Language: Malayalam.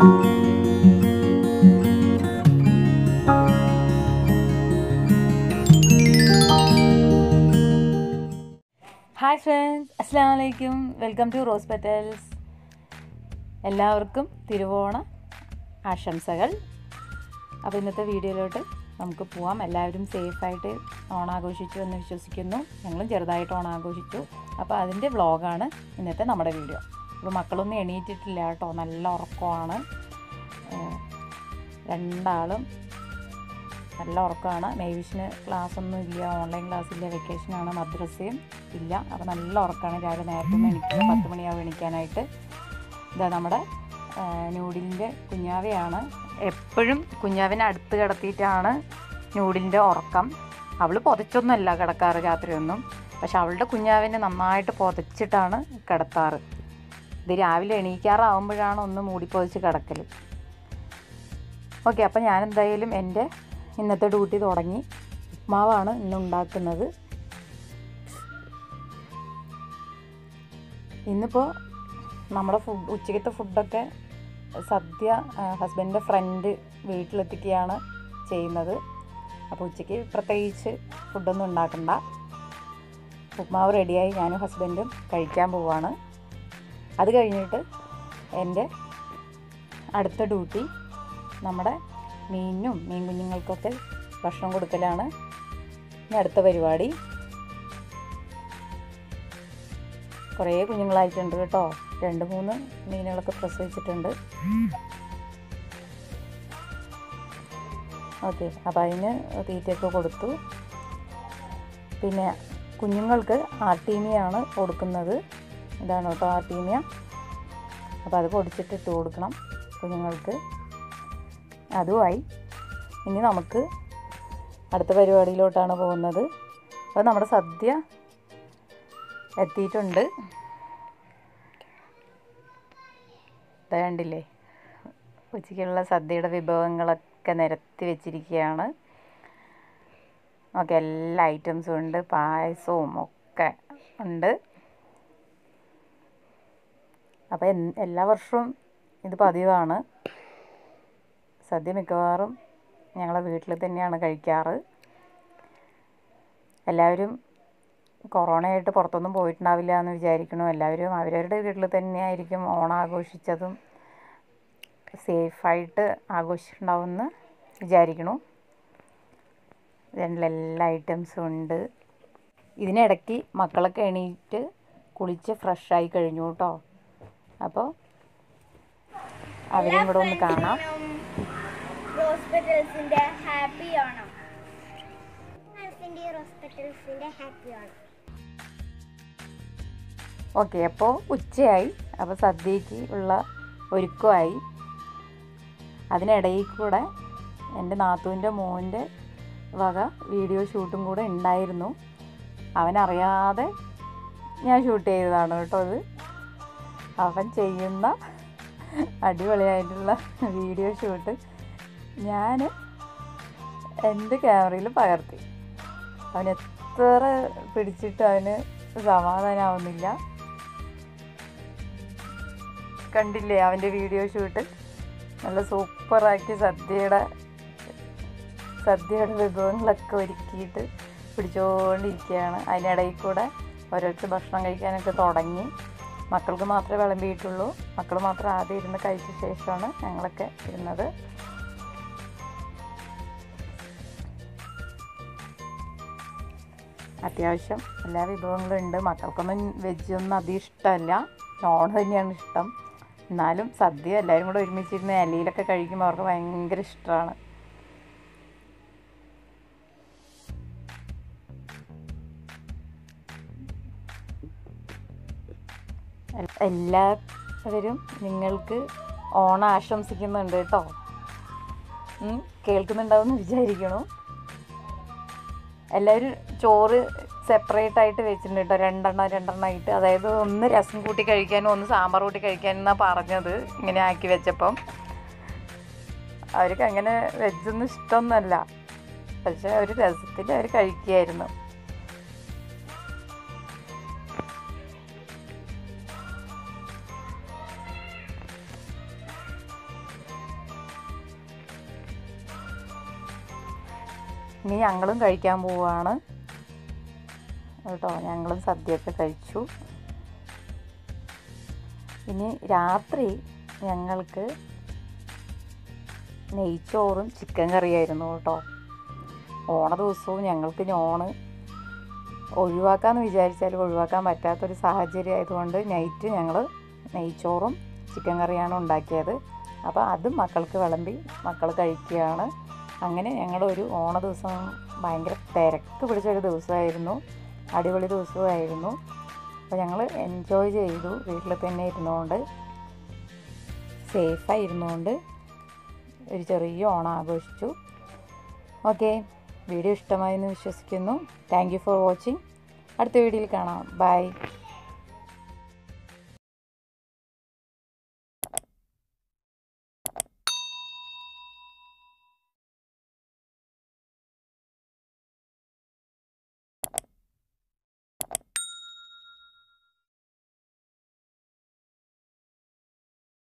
ഹായ് ഫ്രണ്ട്സ് അസ്സാം വലൈക്കും വെൽക്കം ടു റോസ് പെറ്റൽസ് എല്ലാവർക്കും തിരുവോണ ആശംസകൾ അപ്പോൾ ഇന്നത്തെ വീഡിയോയിലോട്ട് നമുക്ക് പോവാം എല്ലാവരും സേഫായിട്ട് ഓണാഘോഷിച്ചു എന്ന് വിശ്വസിക്കുന്നു ഞങ്ങളും ചെറുതായിട്ട് ഓണാഘോഷിച്ചു അപ്പോൾ അതിൻ്റെ വ്ളോഗാണ് ഇന്നത്തെ നമ്മുടെ വീഡിയോ അപ്പോൾ മക്കളൊന്നും എണീറ്റിട്ടില്ല കേട്ടോ നല്ല ഉറക്കമാണ് ഏഹ് രണ്ടാളും നല്ല ഉറക്കമാണ് മേവിഷിന് ക്ലാസ് ഒന്നും ഇല്ല ഓൺലൈൻ ക്ലാസ് ഇല്ല വെക്കേഷനാണ് മദ്രസയും ഇല്ല അപ്പോൾ നല്ല ഉറക്കമാണ് രാവിലെ നേരത്തെ ഒന്ന് എണീക്കുക പത്ത് മണിയാവും എണീക്കാനായിട്ട് ഇതാ നമ്മുടെ നൂഡിലിൻ്റെ കുഞ്ഞാവയാണ് എപ്പോഴും കുഞ്ഞാവിനെ അടുത്ത് കിടത്തിയിട്ടാണ് നൂഡിലിൻ്റെ ഉറക്കം അവൾ പുതച്ചൊന്നുമല്ല കിടക്കാറ് രാത്രിയൊന്നും പക്ഷെ അവളുടെ കുഞ്ഞാവിനെ നന്നായിട്ട് പുതച്ചിട്ടാണ് കിടത്താറ് ഇത് രാവിലെ എണീക്കാറാവുമ്പോഴാണ് ഒന്ന് മൂടി പൊതിച്ച് കിടക്കൽ ഓക്കെ അപ്പം ഞാൻ എന്തായാലും എൻ്റെ ഇന്നത്തെ ഡ്യൂട്ടി തുടങ്ങി ഉപ്മാവാണ് ഇന്ന് ഉണ്ടാക്കുന്നത് ഇന്നിപ്പോൾ നമ്മുടെ ഫുഡ് ഉച്ചക്കത്തെ ഫുഡൊക്കെ സദ്യ ഹസ്ബൻഡിൻ്റെ ഫ്രണ്ട് വീട്ടിലെത്തിക്കുകയാണ് ചെയ്യുന്നത് അപ്പോൾ ഉച്ചയ്ക്ക് പ്രത്യേകിച്ച് ഫുഡൊന്നും ഉണ്ടാക്കണ്ട ഉപ്മാവ് റെഡിയായി ഞാനും ഹസ്ബൻഡും കഴിക്കാൻ പോവാണ് അത് കഴിഞ്ഞിട്ട് എൻ്റെ അടുത്ത ഡ്യൂട്ടി നമ്മുടെ മീനിനും മീൻ കുഞ്ഞുങ്ങൾക്കൊക്കെ ഭക്ഷണം കൊടുക്കലാണ് ഇനി അടുത്ത പരിപാടി കുറേ കുഞ്ഞുങ്ങളായിട്ടുണ്ട് കേട്ടോ രണ്ട് മൂന്ന് മീനുകളൊക്കെ പ്രസവിച്ചിട്ടുണ്ട് ഓക്കെ അപ്പോൾ അതിന് തീറ്റയൊക്കെ കൊടുത്തു പിന്നെ കുഞ്ഞുങ്ങൾക്ക് ആർട്ടീമിയാണ് കൊടുക്കുന്നത് ഇതാണ് കേട്ടോ ആർട്ടീമിയ അപ്പോൾ അത് പൊടിച്ചിട്ട് ഇട്ട് കൊടുക്കണം കുഞ്ഞുങ്ങൾക്ക് അതുമായി ഇനി നമുക്ക് അടുത്ത പരിപാടിയിലോട്ടാണ് പോകുന്നത് അപ്പോൾ നമ്മുടെ സദ്യ എത്തിയിട്ടുണ്ട് വേണ്ടില്ലേ ഉച്ചയ്ക്കുള്ള സദ്യയുടെ വിഭവങ്ങളൊക്കെ നിരത്തി വെച്ചിരിക്കുകയാണ് ഓക്കെ എല്ലാ ഐറ്റംസും ഉണ്ട് പായസവും ഒക്കെ ഉണ്ട് അപ്പോൾ എല്ലാ വർഷവും ഇത് പതിവാണ് സദ്യ മിക്കവാറും ഞങ്ങളെ വീട്ടിൽ തന്നെയാണ് കഴിക്കാറ് എല്ലാവരും കൊറോണയായിട്ട് പുറത്തൊന്നും പോയിട്ടുണ്ടാവില്ല എന്ന് വിചാരിക്കണു എല്ലാവരും അവരവരുടെ വീട്ടിൽ തന്നെയായിരിക്കും ഓണം ആഘോഷിച്ചതും സേഫായിട്ട് ആഘോഷിച്ചിട്ടുണ്ടാവുമെന്ന് വിചാരിക്കണു ഇതിനുള്ള എല്ലാ ഐറ്റംസും ഉണ്ട് ഇതിനിടയ്ക്ക് മക്കളൊക്കെ എണീറ്റ് കുളിച്ച് ഫ്രഷായി കഴിഞ്ഞു കേട്ടോ അപ്പോൾ അവരും കൂടെ ഒന്ന് കാണാം ഹോസ്പിറ്റൽസിന്റെ ഹാപ്പി ഓണം ഹോസ്പിറ്റൽസിന്റെ ഹാപ്പി ഓണം ഓക്കെ അപ്പോൾ ഉച്ചയായി അപ്പോൾ സദ്യക്ക് ഉള്ള ഒരുക്കമായി അതിനിടയിൽ കൂടെ എൻ്റെ നാത്തൂൻ്റെ മോൻ്റെ വക വീഡിയോ ഷൂട്ടും കൂടെ ഉണ്ടായിരുന്നു അവനറിയാതെ ഞാൻ ഷൂട്ട് ചെയ്തതാണ് കേട്ടോ അത് അവൻ ചെയ്യുന്ന അടിപൊളിയായിട്ടുള്ള വീഡിയോ ഷൂട്ട് ഞാൻ എൻ്റെ ക്യാമറയിൽ പകർത്തി അവൻ എത്ര പിടിച്ചിട്ട് അവന് സമാധാനമാവുന്നില്ല കണ്ടില്ലേ അവൻ്റെ വീഡിയോ ഷൂട്ട് നല്ല സൂപ്പറാക്കി സദ്യയുടെ സദ്യയുടെ വിഭവങ്ങളൊക്കെ ഒരുക്കിയിട്ട് പിടിച്ചുകൊണ്ടിരിക്കുകയാണ് അതിനിടയിൽ കൂടെ ഓരോരുത്തർ ഭക്ഷണം കഴിക്കാനൊക്കെ തുടങ്ങി മക്കൾക്ക് മാത്രമേ വിളമ്പിയിട്ടുള്ളൂ മക്കൾ മാത്രം ആദ്യം ഇരുന്ന് കഴിച്ച ശേഷമാണ് ഞങ്ങളൊക്കെ ഇരുന്നത് അത്യാവശ്യം എല്ലാ വിഭവങ്ങളും ഉണ്ട് മക്കൾക്കൊന്നും വെജൊന്നും അധികം ഇഷ്ടമല്ല നോൺ തന്നെയാണ് ഇഷ്ടം എന്നാലും സദ്യ എല്ലാവരും കൂടെ ഒരുമിച്ചിരുന്ന് ഇലയിലൊക്കെ കഴിക്കുമ്പോൾ അവർക്ക് ഭയങ്കര ഇഷ്ടമാണ് എല്ലാവരും നിങ്ങൾക്ക് ഓണം ആശംസിക്കുന്നുണ്ട് കേട്ടോ ഉം, കേൾക്കുന്നുണ്ടാവുമെന്ന് വിചാരിക്കണു എല്ലാവരും ചോറ് സെപ്പറേറ്റ് ആയിട്ട് വെച്ചിട്ടുണ്ട് കേട്ടോ രണ്ടെണ്ണം രണ്ടെണ്ണം ആയിട്ട് അതായത് ഒന്ന് രസം കൂട്ടി കഴിക്കാനും ഒന്ന് സാമ്പാർ കൂട്ടി കഴിക്കാനും എന്നാണ് പറഞ്ഞത് ഇങ്ങനെ ആക്കി വെച്ചപ്പം അവർക്ക് അങ്ങനെ വെജൊന്നും ഇഷ്ടമൊന്നുമല്ല പക്ഷെ ഒരു രസത്തിൽ അവർ കഴിക്കുകയായിരുന്നു ഇനി ഞങ്ങളും കഴിക്കാൻ പോവുകയാണ് കേട്ടോ ഞങ്ങളും സദ്യയൊക്കെ കഴിച്ചു ഇനി രാത്രി ഞങ്ങൾക്ക് നെയ്ച്ചോറും ചിക്കൻ കറിയായിരുന്നു കേട്ടോ ഓണ ദിവസവും ഞങ്ങൾക്ക് ഇനി ഓണ് ഒഴിവാക്കാമെന്ന് വിചാരിച്ചാൽ ഒഴിവാക്കാൻ പറ്റാത്തൊരു സാഹചര്യം ആയതുകൊണ്ട് നൈറ്റ് ഞങ്ങൾ നെയ്ച്ചോറും ചിക്കൻ കറിയാണ് ഉണ്ടാക്കിയത് അപ്പോൾ അതും മക്കൾക്ക് വിളമ്പി മക്കൾ കഴിക്കുകയാണ് അങ്ങനെ ഞങ്ങളൊരു ഓണ ദിവസം ഭയങ്കര തിരക്ക് പിടിച്ചൊരു ദിവസമായിരുന്നു അടിപൊളി ദിവസമായിരുന്നു അപ്പോൾ ഞങ്ങൾ എൻജോയ് ചെയ്തു വീട്ടിൽ തന്നെ ഇരുന്നുകൊണ്ട് സേഫായി ഇരുന്നുകൊണ്ട് ഒരു ചെറിയ ഓണം ആഘോഷിച്ചു ഓക്കെ വീഡിയോ ഇഷ്ടമായെന്ന് വിശ്വസിക്കുന്നു താങ്ക് യു ഫോർ വാച്ചിങ് അടുത്ത വീഡിയോയിൽ കാണാം ബൈ